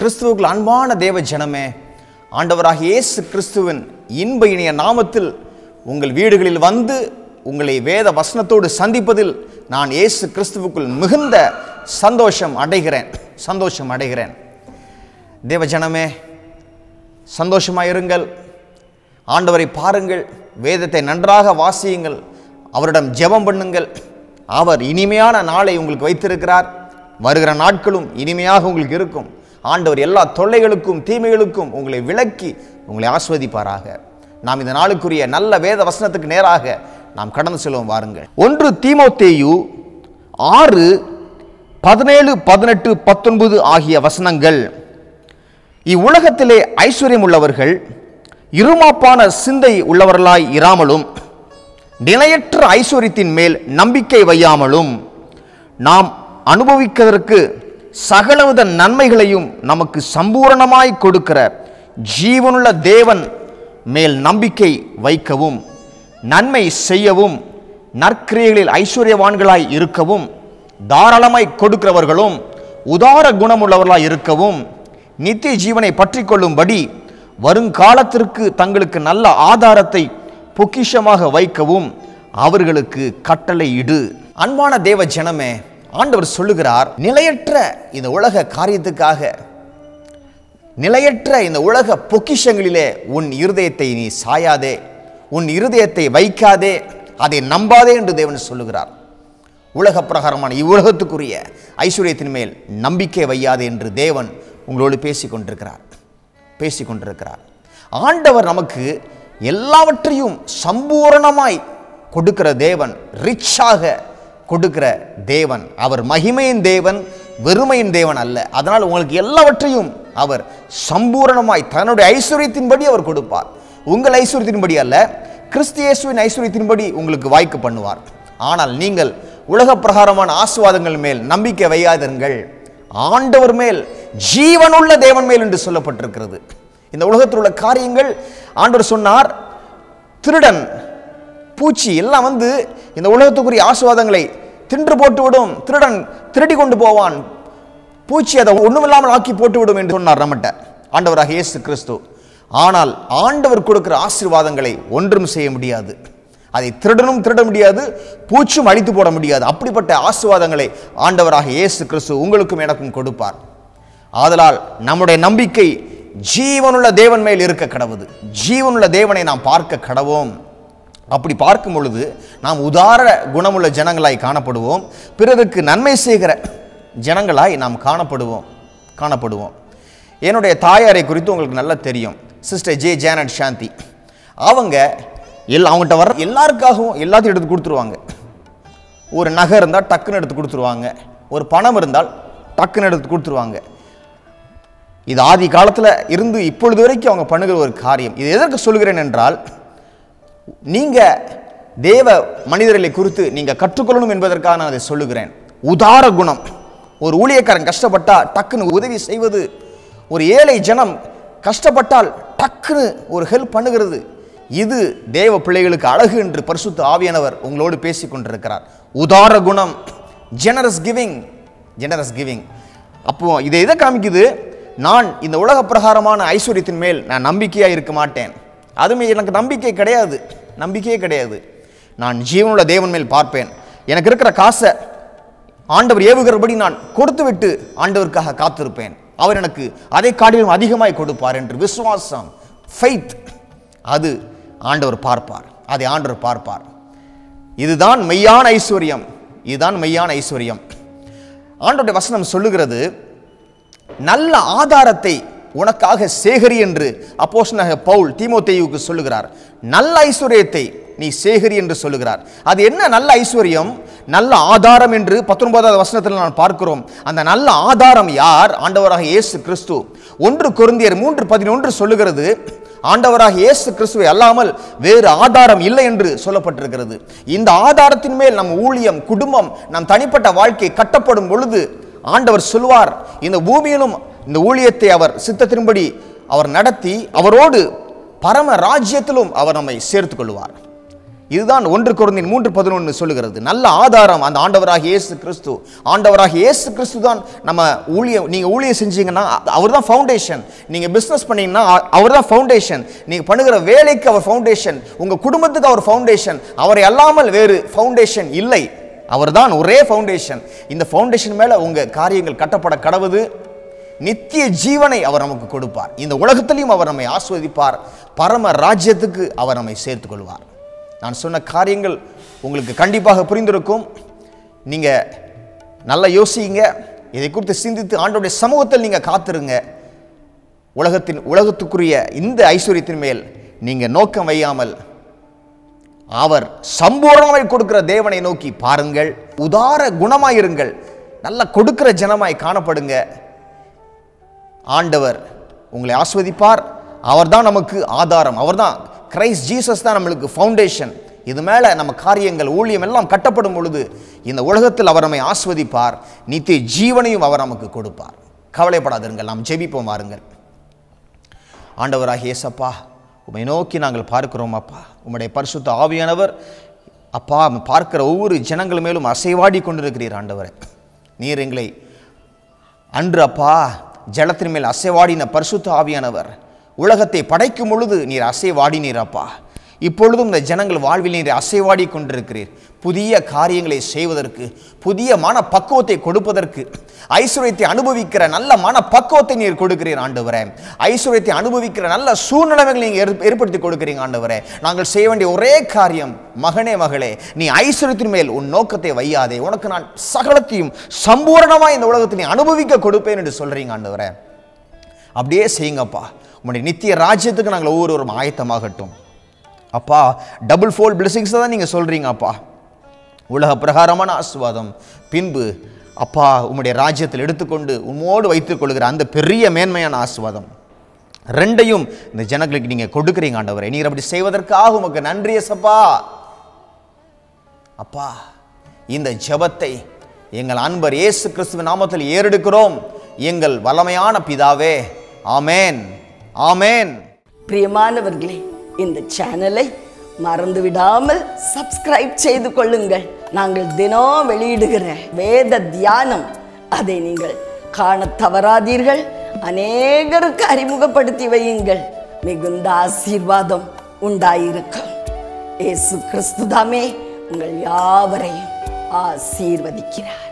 கிறிஸ்துவுக்குள் அன்பான தேவ ஜனமே ஆண்டவராகிய இயேசு கிறிஸ்துவின் இன்ப இனிய நாமத்தில் உங்கள் வீடுகளில் வந்து உங்களை வேத வசனத்தோடு சந்திப்பதில் நான் இயேசு கிறிஸ்துவுக்குள் மிகுந்த சந்தோஷம் அடைகிறேன் சந்தோஷம் அடைகிறேன் தேவ ஜனமே சந்தோஷமாக இருங்கள் ஆண்டவரை பாருங்கள் வேதத்தை நன்றாக வாசியுங்கள் அவரிடம் ஜெபம் பண்ணுங்கள் அவர் இனிமையான நாளை உங்களுக்கு வைத்திருக்கிறார் வருகிற நாட்களும் இனிமையாக உங்களுக்கு இருக்கும் ஆண்டவர் எல்லா தொல்லைகளுக்கும் தீமைகளுக்கும் உங்களை விலக்கி உங்களை ஆஸ்வதிப்பாராக நாம் இந்த நாளுக்குரிய நல்ல வேத வசனத்துக்கு நேராக நாம் கடந்து செல்வோம் வாருங்கள் ஒன்று தீமோத்தேயு ஆறு பதினேழு பதினெட்டு பத்தொன்பது ஆகிய வசனங்கள் இவ்வுலகத்திலே ஐஸ்வர்யம் உள்ளவர்கள் இருமாப்பான சிந்தை உள்ளவர்களாய் இராமலும் நிலையற்ற ஐஸ்வர்யத்தின் மேல் நம்பிக்கை வையாமலும் நாம் அனுபவிக்கிறதற்கு சகலவித நன்மைகளையும் நமக்கு சம்பூரணமாய் கொடுக்கிற ஜீவனுள்ள தேவன் மேல் நம்பிக்கை வைக்கவும் நன்மை செய்யவும் நற்கிரியைகளில் ஐஸ்வர்யவான்களாய் இருக்கவும் தாராளமாய் கொடுக்கிறவர்களும் உதார குணமுள்ளவர்களாய் இருக்கவும் நித்திய ஜீவனை பற்றி கொள்ளும்படி வருங்காலத்திற்கு தங்களுக்கு நல்ல ஆதாரத்தை பொக்கிஷமாக வைக்கவும் அவர்களுக்கு கட்டளையிடு அன்பான தேவ ஜனமே ஆண்டவர் சொல்லுகிறார் நிலையற்ற இந்த உலக காரியத்துக்காக நிலையற்ற இந்த உலக பொக்கிஷங்களிலே உன் இருதயத்தை நீ சாயாதே உன் இருதயத்தை வைக்காதே அதை நம்பாதே என்று தேவன் சொல்லுகிறார் உலக பிரகாரமான இவ்வுலகத்துக்குரிய ஐஸ்வர்யத்தின் மேல் நம்பிக்கை வையாதே என்று தேவன் உங்களோடு பேசி கொண்டிருக்கிறார் பேசி கொண்டிருக்கிறார் ஆண்டவர் நமக்கு எல்லாவற்றையும் சம்பூரணமாய் கொடுக்கிற தேவன் ரிச்சாக கொடுக்கிற தேவன் அவர் மகிமையின் தேவன் வெறுமையின் தேவன் அல்ல அதனால் உங்களுக்கு எல்லாவற்றையும் அவர் சம்பூரணமாய் தன்னுடைய ஐஸ்வர்யத்தின்படி அவர் கொடுப்பார் உங்கள் ஐஸ்வர்யத்தின்படி அல்ல கிறிஸ்தியேசுவின் ஐஸ்வர்யத்தின்படி உங்களுக்கு வாய்க்கு பண்ணுவார் ஆனால் நீங்கள் உலக பிரகாரமான ஆசுவாதங்கள் மேல் நம்பிக்கை வையாதிருங்கள் ஆண்டவர் மேல் ஜீவனுள்ள தேவன் மேல் என்று சொல்லப்பட்டிருக்கிறது இந்த உலகத்தில் உள்ள காரியங்கள் ஆண்டவர் சொன்னார் திருடன் பூச்சி எல்லாம் வந்து இந்த உலகத்துக்குரிய ஆசுவாதங்களை தின்று போட்டு விடும் திருடன் திருடி கொண்டு போவான் பூச்சி அதை ஒண்ணுமில்லாமல் ஆக்கி போட்டு விடும் என்று சொன்னார் நம்மகிட்ட ஆண்டவராக இயேசு கிறிஸ்து ஆனால் ஆண்டவர் கொடுக்கிற ஆசீர்வாதங்களை ஒன்றும் செய்ய முடியாது அதை திருடனும் திருட முடியாது பூச்சும் அழித்து போட முடியாது அப்படிப்பட்ட ஆசீர்வாதங்களை ஆண்டவராக இயேசு கிறிஸ்து உங்களுக்கும் எனக்கும் கொடுப்பார் ஆதலால் நம்முடைய நம்பிக்கை ஜீவனுள்ள தேவன் மேல் இருக்க கடவுது ஜீவனுள்ள தேவனை நாம் பார்க்க கடவோம் அப்படி பார்க்கும் பொழுது நாம் உதார குணமுள்ள ஜனங்களாய் காணப்படுவோம் பிறருக்கு நன்மை செய்கிற ஜனங்களாய் நாம் காணப்படுவோம் காணப்படுவோம் என்னுடைய தாயாரை குறித்து உங்களுக்கு நல்லா தெரியும் சிஸ்டர் ஜே ஜேனட் சாந்தி அவங்க எல் அவங்ககிட்ட வர எல்லாருக்காகவும் எல்லாத்தையும் எடுத்து கொடுத்துருவாங்க ஒரு நகை இருந்தால் டக்குன்னு எடுத்து கொடுத்துருவாங்க ஒரு பணம் இருந்தால் டக்குன்னு எடுத்து கொடுத்துருவாங்க இது ஆதி காலத்தில் இருந்து இப்பொழுது வரைக்கும் அவங்க பண்ணுகிற ஒரு காரியம் இது எதற்கு சொல்கிறேன் என்றால் நீங்கள் தேவ மனிதர்களை குறித்து நீங்கள் கற்றுக்கொள்ளணும் என்பதற்காக நான் அதை சொல்லுகிறேன் உதார குணம் ஒரு ஊழியக்காரன் கஷ்டப்பட்டா டக்குன்னு உதவி செய்வது ஒரு ஏழை ஜனம் கஷ்டப்பட்டால் டக்குன்னு ஒரு ஹெல்ப் பண்ணுகிறது இது தேவ பிள்ளைகளுக்கு அழகு என்று பரிசுத்த ஆவியானவர் உங்களோடு பேசி கொண்டிருக்கிறார் உதார குணம் ஜெனரஸ் கிவிங் ஜெனரஸ் கிவிங் அப்போ இதை எதை காமிக்குது நான் இந்த உலக பிரகாரமான ஐஸ்வர்யத்தின் மேல் நான் நம்பிக்கையாக இருக்க மாட்டேன் அதுமே எனக்கு நம்பிக்கை கிடையாது நம்பிக்கையே கிடையாது நான் ஜீவனுள்ள தேவன் மேல் பார்ப்பேன் எனக்கு இருக்கிற காசை ஆண்டவர் ஏவுகிறபடி நான் கொடுத்து விட்டு ஆண்டவருக்காக காத்திருப்பேன் அவர் எனக்கு அதை காட்டிலும் அதிகமாய் கொடுப்பார் என்று விசுவாசம் ஃபெய்த் அது ஆண்டவர் பார்ப்பார் அதை ஆண்டவர் பார்ப்பார் இதுதான் மெய்யான ஐஸ்வர்யம் இதுதான் மெய்யான ஐஸ்வர்யம் ஆண்டோடைய வசனம் சொல்லுகிறது நல்ல ஆதாரத்தை உனக்காக சேகரி என்று அப்போஸ்தலனாகிய பவுல் தீமோத்தேயுவுக்கு சொல்லுகிறார் நல்ல ஐஸ்வர்யத்தை நீ சேகரி என்று சொல்லுகிறார் அது என்ன நல்ல ஐஸ்வர்யம் நல்ல ஆதாரம் என்று பத்தொன்பதாவது வசனத்தில் நான் பார்க்கிறோம் அந்த நல்ல ஆதாரம் யார் ஆண்டவராக இயேசு கிறிஸ்து ஒன்று கொருந்தியர் மூன்று பதினொன்று சொல்லுகிறது ஆண்டவராக இயேசு கிறிஸ்துவை அல்லாமல் வேறு ஆதாரம் இல்லை என்று சொல்லப்பட்டிருக்கிறது இந்த ஆதாரத்தின் மேல் நம் ஊழியம் குடும்பம் நம் தனிப்பட்ட வாழ்க்கை கட்டப்படும் பொழுது ஆண்டவர் சொல்வார் இந்த பூமியிலும் இந்த ஊழியத்தை அவர் சித்தத்தின்படி அவர் நடத்தி அவரோடு பரம ராஜ்யத்திலும் அவர் நம்மை சேர்த்துக் கொள்வார் இதுதான் ஒன்று குருந்தின் மூன்று பதினொன்று சொல்லுகிறது நல்ல ஆதாரம் அந்த ஆண்டவராக இயேசு கிறிஸ்து ஆண்டவராக இயேசு கிறிஸ்து தான் நம்ம ஊழியம் நீங்கள் ஊழியம் செஞ்சீங்கன்னா அவர் தான் ஃபவுண்டேஷன் நீங்கள் பிஸ்னஸ் பண்ணீங்கன்னா அவர் தான் ஃபவுண்டேஷன் நீங்கள் பண்ணுகிற வேலைக்கு அவர் ஃபவுண்டேஷன் உங்கள் குடும்பத்துக்கு அவர் ஃபவுண்டேஷன் அவரை அல்லாமல் வேறு ஃபவுண்டேஷன் இல்லை அவர்தான் ஒரே ஃபவுண்டேஷன் இந்த ஃபவுண்டேஷன் மேலே உங்கள் காரியங்கள் கட்டப்பட கடவுது நித்திய ஜீவனை அவர் நமக்கு கொடுப்பார் இந்த உலகத்திலையும் அவர் நம்மை ஆஸ்வதிப்பார் பரம ராஜ்யத்துக்கு அவர் நம்மை சேர்த்துக் கொள்வார் நான் சொன்ன காரியங்கள் உங்களுக்கு கண்டிப்பாக புரிந்திருக்கும் நீங்கள் நல்லா யோசிங்க இதை குறித்து சிந்தித்து ஆண்டோடைய சமூகத்தில் நீங்கள் காத்திருங்க உலகத்தின் உலகத்துக்குரிய இந்த ஐஸ்வர்யத்தின் மேல் நீங்கள் நோக்கம் வையாமல் அவர் சம்பூர்ணமாய் கொடுக்கிற தேவனை நோக்கி பாருங்கள் உதார குணமாயிருங்கள் நல்ல கொடுக்கிற ஜனமாய் காணப்படுங்க ஆண்டவர் உங்களை ஆஸ்வதிப்பார் அவர்தான் நமக்கு ஆதாரம் அவர்தான் கிரைஸ்ட் ஜீசஸ் தான் நம்மளுக்கு ஃபவுண்டேஷன் இது மேலே நம்ம காரியங்கள் ஊழியம் எல்லாம் கட்டப்படும் பொழுது இந்த உலகத்தில் அவர் நம்மை ஆஸ்வதிப்பார் நித்திய ஜீவனையும் அவர் நமக்கு கொடுப்பார் கவலைப்படாதிருங்கள் நாம் ஜெபிப்போம் வாருங்கள் ஆண்டவராக இயேசப்பா உம்மை நோக்கி நாங்கள் பார்க்கிறோம் அப்பா உம்முடைய பரிசுத்த ஆவியானவர் அப்பா பார்க்கிற ஒவ்வொரு ஜனங்கள் மேலும் அசைவாடி கொண்டிருக்கிறீர் ஆண்டவரே நீர் எங்களை அன்று அப்பா ஜலத்தின் மேல் அசைவாடின பரிசுத்த ஆவியானவர் உலகத்தை படைக்கும் பொழுது நீர் அசைவாடினீர் அப்பா இப்பொழுதும் இந்த ஜனங்கள் வாழ்வில் நீர் அசைவாடி கொண்டிருக்கிறீர் புதிய காரியங்களை செய்வதற்கு புதிய மன பக்குவத்தை கொடுப்பதற்கு ஐஸ்வர்யத்தை அனுபவிக்கிற நல்ல மன பக்குவத்தை நீர் கொடுக்கிறீர் ஆண்டவரே ஐஸ்வர்யத்தை அனுபவிக்கிற நல்ல சூழ்நிலைகளை நீங்கள் ஏற்ப- ஏற்படுத்தி கொடுக்கிறீங்க ஆண்டவரே நாங்கள் செய்ய வேண்டிய ஒரே காரியம் மகனே மகளே நீ ஐஸ்வர்யத்தின் மேல் உன் நோக்கத்தை வையாதே உனக்கு நான் சகலத்தையும் சம்பூரணமாக இந்த உலகத்தை நீ அனுபவிக்க கொடுப்பேன் என்று சொல்றீங்க ஆண்டவரே அப்படியே செய்யுங்கப்பா உங்களுடைய நித்திய ராஜ்யத்துக்கு நாங்கள் ஒவ்வொருவரும் ஆயத்தமாகட்டும் அப்பா டபுள் ஃபோல் பிளெஸிங்ஸ் தான் நீங்கள் சொல்கிறீங்க அப்பா உலக பிரகாரமான ஆசுவாதம் பின்பு அப்பா உம்முடைய ராஜ்யத்தில் எடுத்துக்கொண்டு உம்மோடு வைத்துக் கொள்கிற அந்த பெரிய மேன்மையான ஆசுவாதம் ரெண்டையும் இந்த ஜனங்களுக்கு நீங்கள் கொடுக்குறீங்க ஆண்டவரே நீர் அப்படி செய்வதற்காக உமக்கு நன்றி சப்பா அப்பா இந்த ஜெபத்தை எங்கள் அன்பர் இயேசு கிறிஸ்துவின் நாமத்தில் ஏறெடுக்கிறோம் எங்கள் வல்லமையான பிதாவே ஆமேன் ஆமேன் பிரியமானவர்களே இந்த சேனலை மறந்து விடாமல் சப்ஸ்கிரைப் செய்து கொள்ளுங்கள் நாங்கள் தினம் வெளியிடுகிற வேத தியானம் அதை நீங்கள் காணத் தவறாதீர்கள் அநேகருக்கு அறிமுகப்படுத்தி வையுங்கள் மிகுந்த ஆசீர்வாதம் உண்டாயிருக்கும் இயேசு கிறிஸ்துதாமே உங்கள் யாவரையும் ஆசீர்வதிக்கிறார்